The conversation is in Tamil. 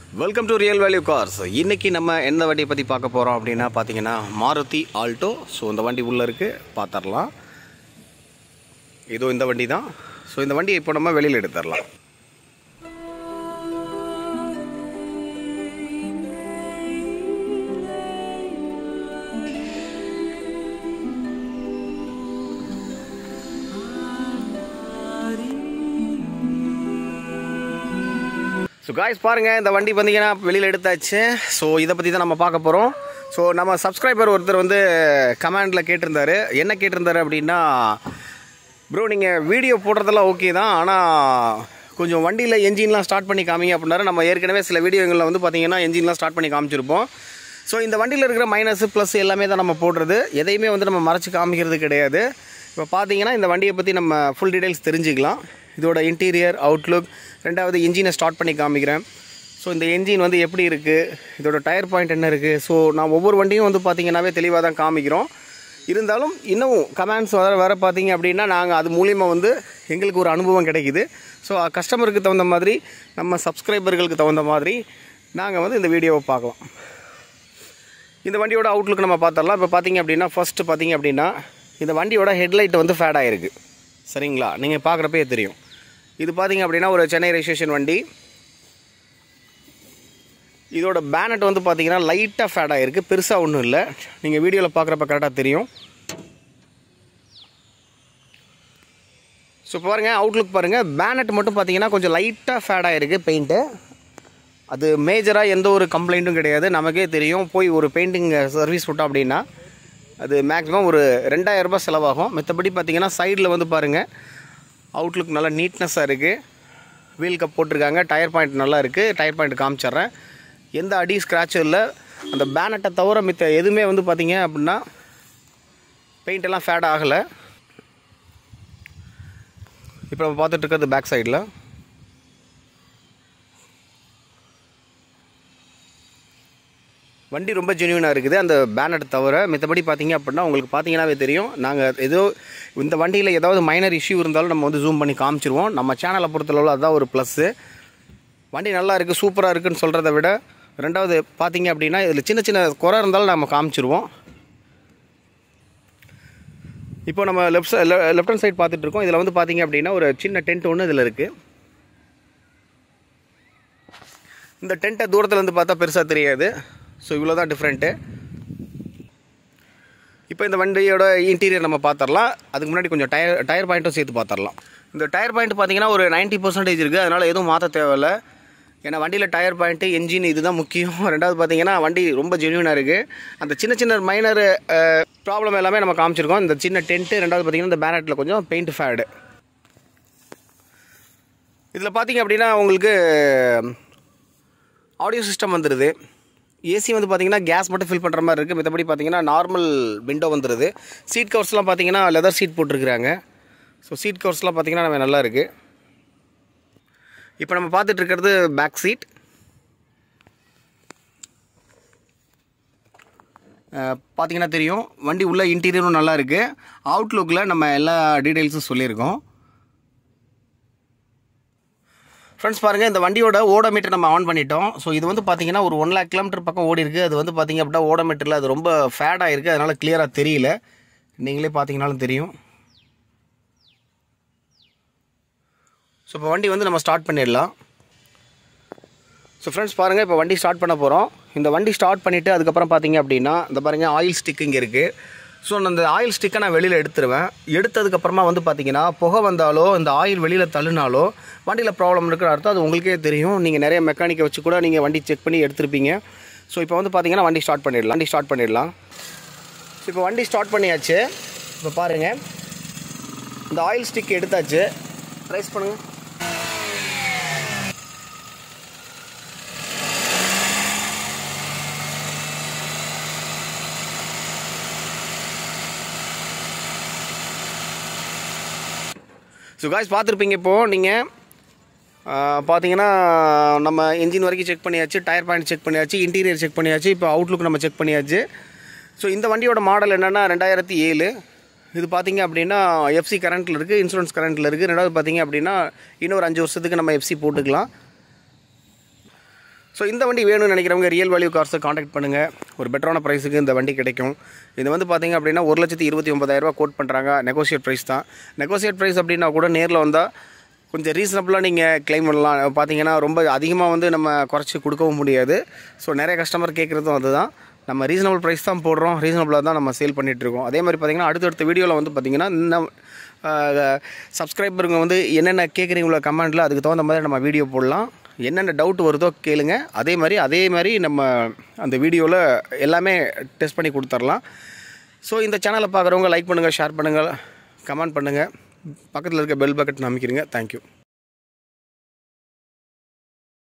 welcome to real value cars இன்னைக்கு நம்ம எந்த வண்டியை பற்றி பார்க்க போகிறோம் அப்படின்னா பார்த்தீங்கன்னா மாருதி ஆல்டோ ஸோ இந்த வண்டி உள்ளே இருக்குது பார்த்துடலாம் இதோ இந்த வண்டி தான் ஸோ இந்த வண்டியை இப்போ நம்ம வெளியில் எடுத்துடலாம் ஸோ காய்ஸ் பாருங்கள் இந்த வண்டி பார்த்தீங்கன்னா வெளியில் எடுத்தாச்சு ஸோ இதை பற்றி தான் நம்ம பார்க்க போகிறோம் ஸோ நம்ம சப்ஸ்கிரைபர் ஒருத்தர் வந்து கமெண்டில் கேட்டிருந்தாரு என்ன கேட்டிருந்தாரு அப்படின்னா ப்ரோ நீங்கள் வீடியோ போடுறதெல்லாம் ஓகே தான் ஆனால் கொஞ்சம் வண்டியில் என்ஜின்லாம் ஸ்டார்ட் பண்ணி காமிங்க அப்படின்னாரு நம்ம ஏற்கனவே சில வீடியோங்களில் வந்து பார்த்தீங்கன்னா என்ஜின்லாம் ஸ்டார்ட் பண்ணி காமிச்சிருப்போம் ஸோ இந்த வண்டியில் இருக்கிற மைனஸ் ப்ளஸ் எல்லாமே தான் நம்ம போடுறது எதையுமே வந்து நம்ம மறைச்சு காமிக்கிறது கிடையாது இப்போ பார்த்தீங்கன்னா இந்த வண்டியை பற்றி நம்ம ஃபுல் டீடைல்ஸ் தெரிஞ்சுக்கலாம் இதோட இன்டீரியர் அவுட்லுக் ரெண்டாவது இன்ஜினை ஸ்டார்ட் பண்ணி காமிக்கிறேன் ஸோ இந்த என்ஜின் வந்து எப்படி இருக்குது இதோட டயர் பாயிண்ட் என்ன இருக்குது ஸோ நான் ஒவ்வொரு வண்டியும் வந்து பார்த்தீங்கன்னாவே தெளிவாக தான் காமிக்கிறோம் இருந்தாலும் இன்னும் கமெண்ட்ஸ் வர வர பார்த்தீங்க அப்படின்னா நாங்கள் அது மூலியமாக வந்து எங்களுக்கு ஒரு அனுபவம் கிடைக்குது ஸோ கஸ்டமருக்கு தகுந்த மாதிரி நம்ம சப்ஸ்கிரைபர்களுக்கு தகுந்த மாதிரி நாங்கள் வந்து இந்த வீடியோவை பார்க்கலாம் இந்த வண்டியோட அவுட்லுக் நம்ம பார்த்துடலாம் இப்போ பார்த்தீங்க அப்படின்னா ஃபஸ்ட்டு பார்த்தீங்க அப்படின்னா இந்த வண்டியோட ஹெட்லைட் வந்து ஃபேட் ஆகிருக்கு சரிங்களா நீங்கள் பார்க்குறப்பே தெரியும் இது பார்த்தீங்க அப்படின்னா ஒரு சென்னை ரெஜிஸ்ட்ரேஷன் வண்டி இதோட பேனட் வந்து பார்த்தீங்கன்னா லைட்டாக ஃபேட் ஆகிருக்கு பெருசாக ஒன்றும் இல்லை நீங்கள் வீடியோவில் பார்க்குறப்ப கரெக்டாக தெரியும் ஸோ பாருங்கள் அவுட்லுக் பாருங்கள் பேனட் மட்டும் பார்த்தீங்கன்னா கொஞ்சம் லைட்டாக ஃபேட் ஆகிருக்கு பெயிண்ட்டு அது மேஜராக எந்த ஒரு கம்ப்ளைண்ட்டும் கிடையாது நமக்கே தெரியும் போய் ஒரு பெயிண்டிங் சர்வீஸ் விட்டோம் அப்படின்னா அது மேக்ஸிமம் ஒரு ரெண்டாயிரரூபா செலவாகும் மற்றபடி பார்த்தீங்கன்னா சைடில் வந்து பாருங்கள் அவுட்லுக் நல்லா நீட்னஸாக இருக்குது வீல் கப் போட்டிருக்காங்க டயர் பாயிண்ட் நல்லா இருக்குது டயர் பாயிண்ட் காமிச்சிட்றேன் எந்த அடி ஸ்க்ராட்சும் இல்லை அந்த பேனட்டை தவிர மித்த எதுவுமே வந்து பார்த்தீங்க அப்படின்னா பெயிண்ட் எல்லாம் ஃபேட் ஆகலை இப்போ நம்ம பார்த்துட்டு இருக்கிறது பேக் சைடில் வண்டி ரொம்ப ஜென்யூனாக இருக்குது அந்த பேனட் தவிர மித்தபடி பார்த்தீங்க அப்படின்னா உங்களுக்கு பார்த்தீங்கன்னாவே தெரியும் நாங்கள் ஏதோ இந்த வண்டியில் ஏதாவது மைனர் இஷ்யூ இருந்தாலும் நம்ம வந்து ஜூம் பண்ணி காமிச்சிருவோம் நம்ம சேனலை பொறுத்தளவில் அதுதான் ஒரு ப்ளஸ்ஸு வண்டி நல்லா இருக்குது சூப்பராக இருக்குன்னு சொல்கிறத விட ரெண்டாவது பார்த்தீங்க அப்படின்னா இதில் சின்ன சின்ன குறை இருந்தாலும் நம்ம காமிச்சிருவோம் இப்போ நம்ம left side left hand side பார்த்துட்டு இருக்கோம் இதில் வந்து பார்த்தீங்க அப்படின்னா ஒரு சின்ன டென்ட் ஒன்று இதில் இருக்குது இந்த டென்ட்டை தூரத்தில் இருந்து பார்த்தா பெருசாக தெரியாது ஸோ இவ்வளோ தான் டிஃப்ரெண்ட்டு இப்போ இந்த வண்டியோட இன்டீரியர் நம்ம பார்த்துடலாம் அதுக்கு முன்னாடி கொஞ்சம் டயர் டயர் பாயிண்ட்டும் சேர்த்து பார்த்துடலாம் இந்த டயர் பாயிண்ட் பார்த்தீங்கன்னா ஒரு நைன்ட்டி பர்சன்டேஜ் இருக்குது அதனால் எதுவும் மாற்ற தேவையில்லை ஏன்னா வண்டியில் டயர் பாயிண்ட்டு என்ஜின் இதுதான் முக்கியம் ரெண்டாவது பார்த்தீங்கன்னா வண்டி ரொம்ப ஜென்யூனாக இருக்குது அந்த சின்ன சின்ன மைனர் ப்ராப்ளம் எல்லாமே நம்ம காமிச்சிருக்கோம் இந்த சின்ன டென்ட்டு ரெண்டாவது பார்த்தீங்கன்னா இந்த பேனட்டில் கொஞ்சம் பெயிண்ட் ஃபேடு இதில் பார்த்தீங்க அப்படின்னா உங்களுக்கு ஆடியோ சிஸ்டம் வந்துடுது ஏசி வந்து பார்த்தீங்கன்னா கேஸ் மட்டும் ஃபில் பண்ணுற மாதிரி இருக்குது மற்றபடி பார்த்தீங்கன்னா நார்மல் விண்டோ வந்துடுது சீட் கவர்ஸ்லாம் பார்த்தீங்கன்னா லெதர் சீட் போட்டிருக்கிறாங்க ஸோ சீட் கவர்ஸ்லாம் பார்த்தீங்கன்னா நம்ம நல்லா இருக்குது இப்போ நம்ம பார்த்துட்டு இருக்கிறது பேக் சீட் பார்த்தீங்கன்னா தெரியும் வண்டி உள்ள இன்டீரியரும் நல்லா இருக்குது அவுட்லுக்கில் நம்ம எல்லா டீட்டெயில்ஸும் சொல்லியிருக்கோம் ஃப்ரெண்ட்ஸ் பாருங்கள் இந்த வண்டியோட ஓடோமீட்டர் நம்ம ஆன் பண்ணிட்டோம் ஸோ இது வந்து பார்த்தீங்கன்னா ஒரு ஒன் லேக் கிலோமீட்டர் பக்கம் ஓடி இருக்குது அது வந்து பார்த்தீங்க அப்படின்னா ஓடோமீட்டரில் அது ரொம்ப ஃபேடாக இருக்குது அதனால் கிளியராக தெரியல நீங்களே பார்த்தீங்கனாலும் தெரியும் ஸோ இப்போ வண்டி வந்து நம்ம ஸ்டார்ட் பண்ணிடலாம் ஸோ ஃப்ரெண்ட்ஸ் பாருங்கள் இப்போ வண்டி ஸ்டார்ட் பண்ண போகிறோம் இந்த வண்டி ஸ்டார்ட் பண்ணிவிட்டு அதுக்கப்புறம் பார்த்தீங்க அப்படின்னா இந்த பாருங்கள் ஆயில் ஸ்டிக் இங்கே இருக்குது ஸோ அந்த ஆயில் ஸ்டிக்கை நான் வெளியில் எடுத்துருவேன் எடுத்ததுக்கப்புறமா வந்து பார்த்தீங்கன்னா புகை வந்தாலோ இந்த ஆயில் வெளியில் தள்ளுனாலோ வண்டியில் ப்ராப்ளம் இருக்கிற அர்த்தம் அது உங்களுக்கே தெரியும் நீங்கள் நிறைய மெக்கானிக்கை வச்சு கூட நீங்கள் வண்டி செக் பண்ணி எடுத்திருப்பீங்க ஸோ இப்போ வந்து பார்த்தீங்கன்னா வண்டி ஸ்டார்ட் பண்ணிடலாம் வண்டி ஸ்டார்ட் பண்ணிடலாம் ஸோ இப்போ வண்டி ஸ்டார்ட் பண்ணியாச்சு இப்போ பாருங்கள் இந்த ஆயில் ஸ்டிக் எடுத்தாச்சு ரைஸ் பண்ணுங்கள் ஸோ காய்ஸ் பார்த்துருப்பீங்க இப்போது நீங்கள் பார்த்தீங்கன்னா நம்ம இன்ஜின் வரைக்கும் செக் பண்ணியாச்சு டயர் பாயிண்ட் செக் பண்ணியாச்சு இன்டீரியர் செக் பண்ணியாச்சு இப்போ அவுட்லுக் நம்ம செக் பண்ணியாச்சு ஸோ இந்த வண்டியோட மாடல் என்னென்னா ரெண்டாயிரத்தி ஏழு இது பார்த்தீங்க அப்படின்னா எஃப்சி கரண்ட்டில் இருக்குது இன்சூரன்ஸ் கரண்ட்டில் இருக்குது ரெண்டாவது பார்த்தீங்க அப்படின்னா இன்னொரு அஞ்சு வருஷத்துக்கு நம்ம எஃப்சி போட்டுக்கலாம் ஸோ இந்த வண்டி வேணும்னு நினைக்கிறவங்க ரியல் வேல்யூ கார்ஸை காண்டாக்ட் பண்ணுங்கள் ஒரு பெட்டரான ப்ரைஸுக்கு இந்த வண்டி கிடைக்கும் இது வந்து பார்த்தீங்க அப்படின்னா ஒரு லட்சத்தி இருபத்தி ஒன்பதாயிரரூபா கோட் பண்ணுறாங்க நெகோசியேட் ப்ரைஸ் தான் நெகோசியேட் ப்ரைஸ் அப்படின்னா கூட நேரில் வந்தால் கொஞ்சம் ரீசனபிளாக நீங்கள் க்ளைம் பண்ணலாம் பார்த்தீங்கன்னா ரொம்ப அதிகமாக வந்து நம்ம குறைச்சி கொடுக்கவும் முடியாது ஸோ நிறைய கஸ்டமர் கேட்குறதும் அதுதான் நம்ம ரீசனபிள் ப்ரைஸ் தான் போடுறோம் ரீசனபிளாக தான் நம்ம சேல் பண்ணிகிட்ருக்கோம் அதே மாதிரி பார்த்திங்கன்னா அடுத்தடுத்த வீடியோவில் வந்து பார்த்திங்கன்னா இன்னும் சப்ஸ்கிரைபருங்க வந்து என்னென்ன கேட்குறீங்களோ கமெண்ட்டில் அதுக்கு தகுந்த மாதிரி நம்ம வீடியோ போடலாம் என்னென்ன டவுட் வருதோ கேளுங்க அதே மாதிரி அதே மாதிரி நம்ம அந்த வீடியோவில் எல்லாமே டெஸ்ட் பண்ணி கொடுத்துர்லாம் ஸோ இந்த சேனலை பார்க்குறவங்க லைக் பண்ணுங்கள் ஷேர் பண்ணுங்கள் கமெண்ட் பண்ணுங்கள் பக்கத்தில் இருக்க பெல் பக்கெட் நம்பிக்கிறீங்க தேங்க்யூ